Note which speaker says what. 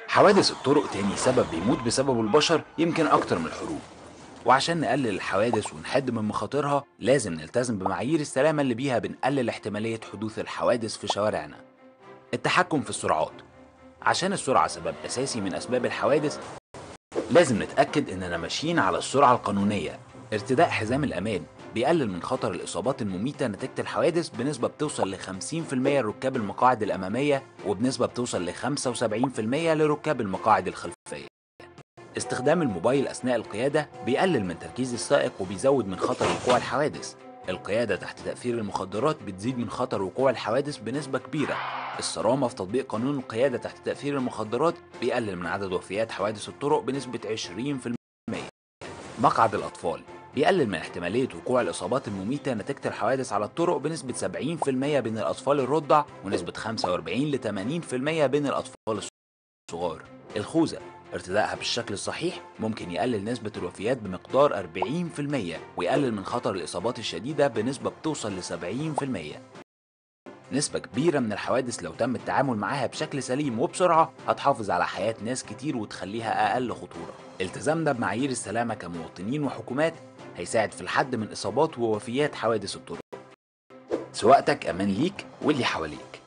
Speaker 1: حوادث الطرق تاني سبب بيموت بسببه البشر يمكن أكتر من الحروب وعشان نقلل الحوادث ونحد من مخاطرها لازم نلتزم بمعايير السلامة اللي بيها بنقلل احتمالية حدوث الحوادث في شوارعنا التحكم في السرعات عشان السرعة سبب أساسي من أسباب الحوادث لازم نتأكد إننا ماشيين على السرعة القانونية ارتداء حزام الأمان بيقلل من خطر الإصابات المميتة نتيجة الحوادث بنسبة بتوصل ل 50% لركاب المقاعد الأمامية وبنسبة بتوصل ل 75% لركاب المقاعد الخلفية استخدام الموبايل أثناء القيادة بيقلل من تركيز السائق وبيزود من خطر وقوع الحوادث القيادة تحت تأثير المخدرات بتزيد من خطر وقوع الحوادث بنسبة كبيرة الصرامة في تطبيق قانون القيادة تحت تأثير المخدرات بيقلل من عدد وفيات حوادث الطرق بنسبة 20% مقعد الأطفال بيقلل من احتمالية وقوع الإصابات المميتة نتيجة الحوادث على الطرق بنسبة 70% بين الأطفال الرضع ونسبة 45 ل 80% بين الأطفال الصغار الخوذة ارتدائها بالشكل الصحيح ممكن يقلل نسبة الوفيات بمقدار 40% ويقلل من خطر الإصابات الشديدة بنسبة بتوصل ل 70% نسبة كبيرة من الحوادث لو تم التعامل معاها بشكل سليم وبسرعة هتحافظ على حياة ناس كتير وتخليها أقل خطورة التزامنا بمعايير السلامة كمواطنين وحكومات هيساعد في الحد من إصابات ووفيات حوادث الطرق سواقتك أمان ليك واللي حواليك